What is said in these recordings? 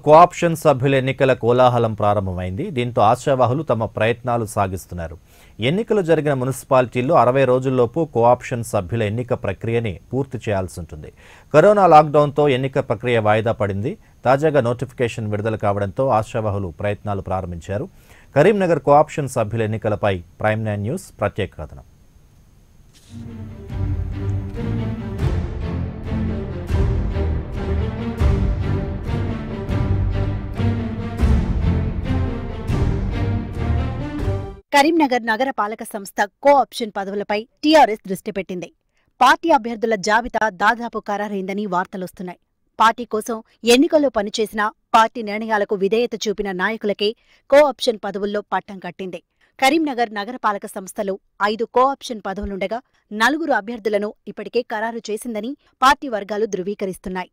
cooption సభ్యుల ఎన్నికల కోలాహలం ప్రారంభమైంది దీంతో ఆశావాహులు తమ ప్రయత్నాలు సాగిస్తున్నారు ఎన్నికలు జరిగిన మున్సిపాలిటీల్లో అరవై రోజుల్లోపు కోఆప్షన్ సభ్యుల ఎన్నిక ప్రక్రియని పూర్తి చేయాల్సి ఉంటుంది కరోనా లాక్డౌన్తో ఎన్నిక ప్రక్రియ వాయిదా పడింది తాజాగా నోటిఫికేషన్ విడుదల కావడంతో ఆశావాహులు ప్రయత్నాలు ప్రారంభించారు కరీంనగర్ కోఆప్షన్ సభ్యుల ఎన్నికలపై ప్రైమ్ నైన్ న్యూస్ ప్రత్యేక కథనం కరీంనగర్ నగర పాలక సంస్థ కో ఆప్షన్ పదవులపై టీఆర్ఎస్ దృష్టి పెట్టింది పార్టీ అభ్యర్థుల జాబితా దాదాపు ఖరారైందని వార్తలొస్తున్నాయి పార్టీ కోసం ఎన్నికల్లో పనిచేసిన పార్టీ నిర్ణయాలకు విధేయత చూపిన నాయకులకే కో ఆప్షన్ పదవుల్లో పట్టం కట్టింది కరీంనగర్ నగరపాలక సంస్థలో ఐదు కో ఆప్షన్ పదవులుండగా నలుగురు అభ్యర్థులను ఇప్పటికే ఖరారు చేసిందని పార్టీ వర్గాలు ధృవీకరిస్తున్నాయి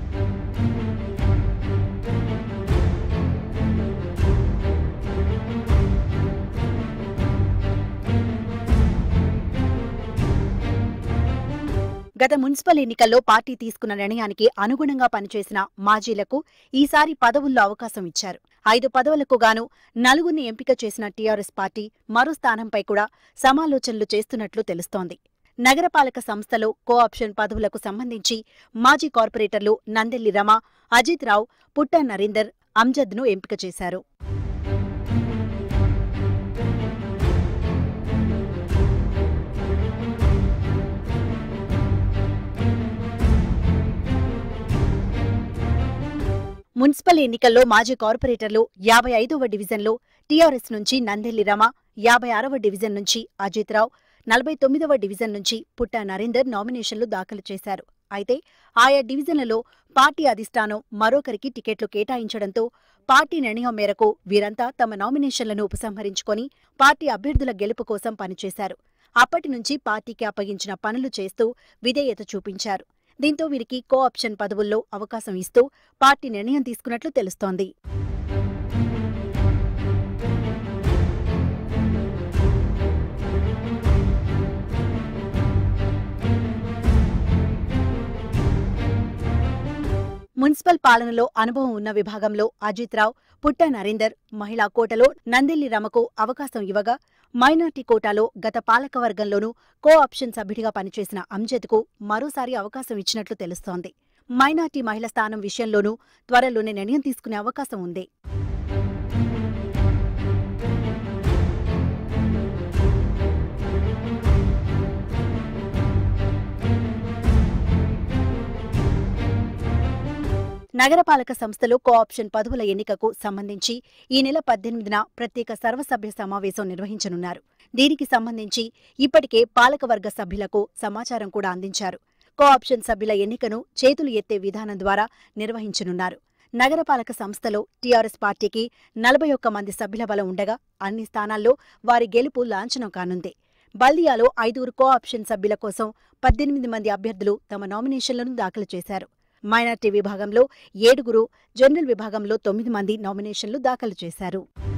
గత మున్సిపల్ ఎన్నికల్లో పార్టీ తీసుకున్న నిర్ణయానికి అనుగుణంగా పనిచేసిన మాజీలకు ఈసారి పదవుల్లో అవకాశం ఇచ్చారు ఐదు పదవులకు గాను నలుగురిని ఎంపిక చేసిన టీఆర్ఎస్ పార్టీ మరో స్థానంపై కూడా సమాలోచనలు చేస్తున్నట్లు తెలుస్తోంది నగరపాలక సంస్థలో కో ఆప్షన్ పదవులకు సంబంధించి మాజీ కార్పొరేటర్లు నందెల్లి రమ అజిత్ రావు పుట్ట నరీందర్ అమ్జద్ను ఎంపిక చేశారు మున్సిపల్ ఎన్నికల్లో మాజీ కార్పొరేటర్లు యాభై ఐదవ డివిజన్లో టీఆర్ఎస్ నుంచి నందెల్లి రమ యాభై ఆరవ డివిజన్ నుంచి అజిత్ రావు నలభై తొమ్మిదవ డివిజన్ నుంచి పుట్ట నరేందర్ నామినేషన్లు దాఖలు చేశారు అయితే ఆయా డివిజన్లలో పార్టీ అధిష్టానం మరొకరికి టికెట్లు కేటాయించడంతో పార్టీ నిర్ణయం మేరకు వీరంతా తమ నామినేషన్లను ఉపసంహరించుకొని పార్టీ అభ్యర్థుల గెలుపు కోసం పనిచేశారు అప్పటి నుంచి పార్టీకి అప్పగించిన పనులు చేస్తూ విధేయత చూపించారు దీంతో వీరికి కో ఆప్షన్ పదవుల్లో అవకాశం ఇస్తూ పార్టీ నిర్ణయం తీసుకున్నట్లు తెలుస్తోంది మున్సిపల్ పాలనలో అనుభవం ఉన్న విభాగంలో అజిత్ రావు పుట్ట నరేందర్ మహిళా కోటలో నందెల్లి రమకు అవకాశం ఇవ్వగా మైనార్టీ కోటాలో గత పాలకవర్గంలోనూ కో ఆప్షన్ సభ్యుడిగా పనిచేసిన అంజద్కు మరోసారి అవకాశం ఇచ్చినట్లు తెలుస్తోంది మైనార్టీ మహిళ స్థానం విషయంలోనూ త్వరలోనే నిర్ణయం తీసుకునే అవకాశం ఉంది నగరపాలక సంస్థలో కో ఆప్షన్ పదవుల ఎన్నికకు సంబంధించి ఈ నెల పద్దెనిమిదిన ప్రత్యేక సర్వసభ్య సమావేశం నిర్వహించనున్నారు దీనికి సంబంధించి ఇప్పటికే పాలకవర్గ సభ్యులకు సమాచారం కూడా అందించారు కో ఆప్షన్ సభ్యుల ఎన్నికను చేతులు ఎత్తే విధానం ద్వారా నిర్వహించనున్నారు నగరపాలక సంస్థలో టీఆర్ఎస్ పార్టీకి నలభై ఒక్క మంది సభ్యుల బలం ఉండగా అన్ని స్థానాల్లో వారి గెలుపు లాంఛనం కానుంది బల్దియాలో ఐదుగురు కో ఆప్షన్ సభ్యుల కోసం పద్దెనిమిది మంది అభ్యర్థులు తమ నామినేషన్లను దాఖలు చేశారు మైనార్టీ విభాగంలో ఏడుగురు జనరల్ విభాగంలో తొమ్మిది మంది నామినేషన్లు దాఖలు చేశారు